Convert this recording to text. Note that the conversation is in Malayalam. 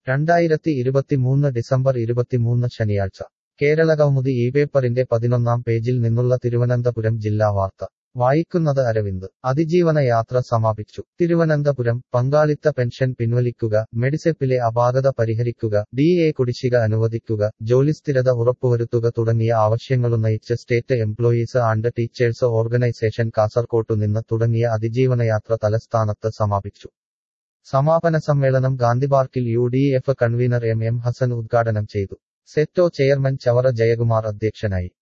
രണ്ടായിരത്തി ഇരുപത്തിമൂന്ന് ഡിസംബർ ഇരുപത്തിമൂന്ന് ശനിയാഴ്ച കേരള കൗമുദി ഈ പേപ്പറിന്റെ പതിനൊന്നാം പേജിൽ നിന്നുള്ള തിരുവനന്തപുരം ജില്ലാ വാർത്ത വായിക്കുന്നത് അരവിന്ദ് അതിജീവന യാത്ര സമാപിച്ചു തിരുവനന്തപുരം പങ്കാളിത്ത പെൻഷൻ പിൻവലിക്കുക മെഡിസെപ്പിലെ അപാകത പരിഹരിക്കുക ഡി എ കുടിശ്ശിക അനുവദിക്കുക ജോലിസ്ഥിരത ഉറപ്പുവരുത്തുക തുടങ്ങിയ ആവശ്യങ്ങളുന്നയിച്ച് state employees and teachers organisation കാസർകോട്ടുനിന്ന് തുടങ്ങിയ അതിജീവനയാത്ര തലസ്ഥാനത്ത് സമാപിച്ചു സമാപന സമ്മേളനം ഗാന്ധിപാർക്കിൽ U D F convener M M Hassan ഉദ്ഘാടനം ചെയ്തു സെറ്റോ ചെയർമാൻ ചവറ ജയകുമാർ അധ്യക്ഷനായി